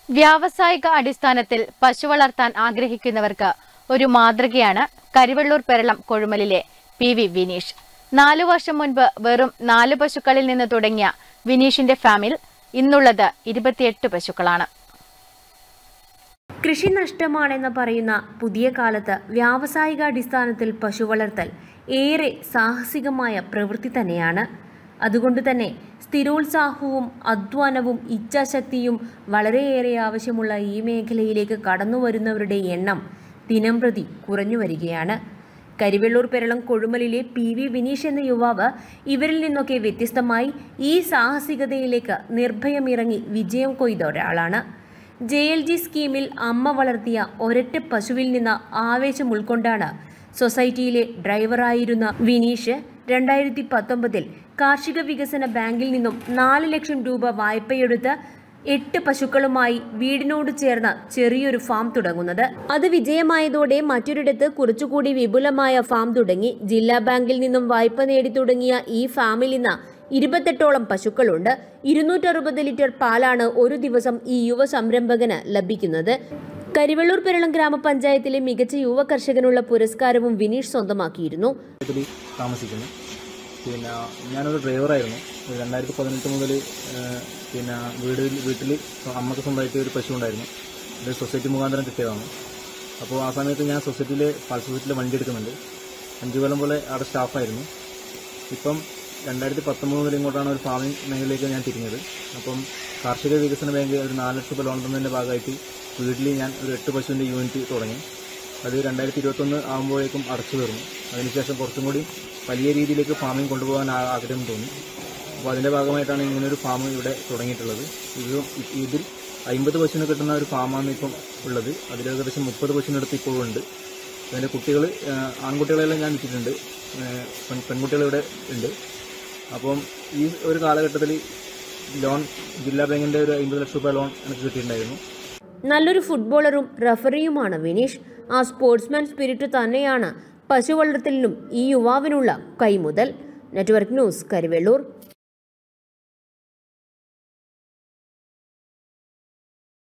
വ്യാവസായിക അടിസ്ഥാനത്തിൽ പശു വളർത്താൻ ആഗ്രഹിക്കുന്നവർക്ക് ഒരു മാതൃകയാണ് കരിവെള്ളൂർ പെരളം കൊഴുമലിലെ പി വി വിനീഷ് നാലു വർഷം മുൻപ് വെറും നാല് പശുക്കളിൽ നിന്ന് തുടങ്ങിയ വിനീഷിന്റെ ഫാമിൽ ഇന്നുള്ളത് ഇരുപത്തിയെട്ട് പശുക്കളാണ് കൃഷി നഷ്ടമാണെന്ന് പറയുന്ന പുതിയ കാലത്ത് വ്യാവസായിക അടിസ്ഥാനത്തിൽ പശു വളർത്തൽ ഏറെ സാഹസികമായ പ്രവൃത്തി തന്നെയാണ് അതുകൊണ്ട് തന്നെ സ്ഥിരോത്സാഹവും അധ്വാനവും ഇച്ഛാശക്തിയും വളരെയേറെ ആവശ്യമുള്ള ഈ മേഖലയിലേക്ക് കടന്നു വരുന്നവരുടെ എണ്ണം ദിനംപ്രതി കുറഞ്ഞു വരികയാണ് കരിവെള്ളൂർ പെരളം കൊഴുമലിലെ പി വി വിനീഷ് എന്ന യുവാവ് ഇവരിൽ നിന്നൊക്കെ വ്യത്യസ്തമായി ഈ സാഹസികതയിലേക്ക് നിർഭയം ഇറങ്ങി വിജയം കൊയ്ത ഒരാളാണ് ജെ എൽ ജി സ്കീമിൽ അമ്മ വളർത്തിയ ഒരൊറ്റ പശുവിൽ നിന്ന് ആവേശം ഉൾക്കൊണ്ടാണ് സൊസൈറ്റിയിലെ ഡ്രൈവറായിരുന്ന വിനീഷ് രണ്ടായിരത്തി പത്തൊമ്പതിൽ കാർഷിക വികസന ബാങ്കിൽ നിന്നും നാല് ലക്ഷം രൂപ വായ്പയെടുത്ത് എട്ട് പശുക്കളുമായി വീടിനോട് ചേർന്ന ചെറിയൊരു ഫാം തുടങ്ങുന്നത് അത് വിജയമായതോടെ മറ്റൊരിടത്ത് കുറച്ചുകൂടി വിപുലമായ ഫാം തുടങ്ങി ജില്ലാ ബാങ്കിൽ നിന്നും വായ്പ നേടി തുടങ്ങിയ ഈ ഫാമിൽ ഇന്ന് ഇരുപത്തെട്ടോളം പശുക്കളുണ്ട് ഇരുന്നൂറ്ററുപത് ലിറ്റർ പാലാണ് ഒരു ദിവസം ഈ യുവ സംരംഭകന് ലഭിക്കുന്നത് കരിവെള്ളൂർ പെരളം ഗ്രാമപഞ്ചായത്തിലെ മികച്ച യുവ കർഷകനുള്ള പുരസ്കാരവും വിനീഷ് സ്വന്തമാക്കിയിരുന്നു ഇതിൽ താമസിക്കുന്നു പിന്നെ ഞാനൊരു ഡ്രൈവറായിരുന്നു രണ്ടായിരത്തി പതിനെട്ട് മുതൽ പിന്നെ വീടിൽ വീട്ടിൽ അമ്മക്ക് സ്വന്തമായിട്ട് ഒരു പശു ഉണ്ടായിരുന്നു ഇത് സൊസൈറ്റി മുഖാന്തരം കിട്ടിയതാണ് അപ്പോൾ ആ സമയത്ത് ഞാൻ സൊസൈറ്റിയിൽ പാൽ സൊസൈറ്റിയിൽ വണ്ടി എടുക്കുന്നുണ്ട് അഞ്ചു കൊല്ലം പോലെ അവിടെ സ്റ്റാഫായിരുന്നു ഇപ്പം രണ്ടായിരത്തി പത്തൊമ്പത് മുതൽ ഇങ്ങോട്ടാണ് ഒരു ഫാമിംഗ് മേഖലയിലേക്ക് ഞാൻ തിരിഞ്ഞത് അപ്പം കാർഷിക വികസന ബാങ്ക് ഒരു നാല് ലക്ഷം രൂപ ലോൺ തന്നതിൻ്റെ ഭാഗമായിട്ട് വീട്ടിൽ ഞാൻ ഒരു എട്ട് പശുവിൻ്റെ യൂണിറ്റ് തുടങ്ങി അത് രണ്ടായിരത്തി ഇരുപത്തൊന്ന് ആകുമ്പോഴേക്കും അടച്ചു തീർന്നു അതിനുശേഷം കുറച്ചും കൂടി വലിയ രീതിയിലേക്ക് ഫാമിംഗ് കൊണ്ടുപോകാൻ ആ- ആഗ്രഹം തോന്നി അപ്പോൾ അതിൻ്റെ ഭാഗമായിട്ടാണ് ഇങ്ങനെ ഒരു ഫാം ഇവിടെ തുടങ്ങിയിട്ടുള്ളത് ഇത് ഇതിൽ അമ്പത് പശുവിന് കിട്ടുന്ന ഒരു ഫാമാണ് ഇപ്പം ഉള്ളത് അതിൽ ഏകദേശം മുപ്പത് പശുവിനടുത്ത് ഇപ്പോഴും ഉണ്ട് അതിൻ്റെ കുട്ടികൾ ആൺകുട്ടികളെല്ലാം ഞാൻ വിറ്റിട്ടുണ്ട് ഏഹ് പെൺ പെൺകുട്ടികൾ ഇവിടെ ഉണ്ട് അപ്പം ഈ ഒരു കാലഘട്ടത്തിൽ ലോൺ ജില്ലാ ബാങ്കിൻ്റെ ഒരു അമ്പത് ലക്ഷം രൂപ ലോൺ എനിക്ക് കിട്ടിയിട്ടുണ്ടായിരുന്നു നല്ലൊരു ഫുട്ബോളറും റഫറിയുമാണ് വിനീഷ് ആ സ്പോർട്സ്മാൻ സ്പിരിറ്റ് തന്നെയാണ് പശു വളർത്തലിനും ഈ യുവാവിനുള്ള കൈമുതൽ നെറ്റ്വർക്ക് ന്യൂസ് കരിവെള്ളൂർ